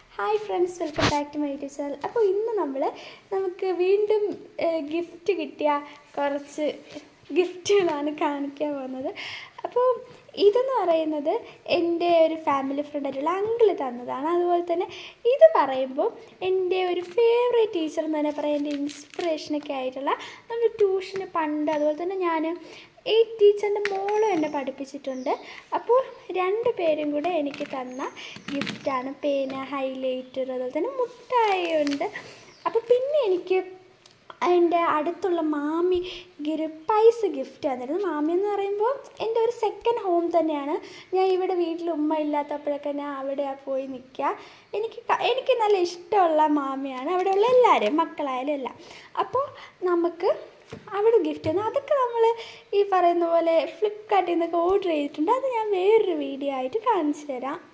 hi friends welcome back to my YouTube channel അപ്പോൾ ഇന്ന് നമ്മൾ നമുക്ക് വീണ്ടും ഗിഫ്റ്റ് കിട്ടിയ കുറച്ച് ഗിഫ്റ്റുകളാണ് കാണിക്കാൻ പോകുന്നത് അപ്പോൾ ഇതെന്ന് പറയുന്നത് എൻ്റെ ഒരു ഫാമിലി ഫ്രണ്ടായിട്ടുള്ള അങ്കിള് തന്നതാണ് അതുപോലെ തന്നെ ഇത് പറയുമ്പോൾ എൻ്റെ ഒരു ഫേവറേറ്റ് ടീച്ചർ എന്ന് തന്നെ പറയാം എൻ്റെ ഇൻസ്പിറേഷനൊക്കെ ആയിട്ടുള്ള നമ്മൾ ട്യൂഷന് പണ്ട് അതുപോലെ തന്നെ ഞാൻ ഈ ടീച്ചറിൻ്റെ മോളും എന്നെ പഠിപ്പിച്ചിട്ടുണ്ട് അപ്പോൾ രണ്ട് പേരും കൂടെ എനിക്ക് തന്ന ഗിഫ്റ്റാണ് പേന ഹൈലൈറ്റർ അതുപോലെ തന്നെ മുട്ടായി ഉണ്ട് അപ്പോൾ പിന്നെ എനിക്ക് എൻ്റെ അടുത്തുള്ള മാമി ഒരു പൈസ ഗിഫ്റ്റ് തന്നിരുന്നു മാമി എന്ന് പറയുമ്പോൾ എൻ്റെ ഒരു സെക്കൻഡ് ഹോം തന്നെയാണ് ഞാൻ ഇവിടെ വീട്ടിൽ ഉമ്മ ഇല്ലാത്തപ്പോഴൊക്കെ ഞാൻ അവിടെ പോയി നിൽക്കുക എനിക്ക് ക- എനിക്ക് നല്ല ഇഷ്ടമുള്ള മാമിയാണ് അവിടെയുള്ള എല്ലാവരും മക്കളായാലും എല്ലാം അപ്പോൾ നമുക്ക് അവിടെ ഗിഫ്റ്റ് തന്നു അതൊക്കെ നമ്മൾ ഈ പറയുന്ന പോലെ ഫ്ലിപ്കാർട്ടിൽ നിന്നൊക്കെ ഓർഡർ ചെയ്തിട്ടുണ്ട് അത് ഞാൻ വേറൊരു വീഡിയോ ആയിട്ട് കാണിച്ചു തരാം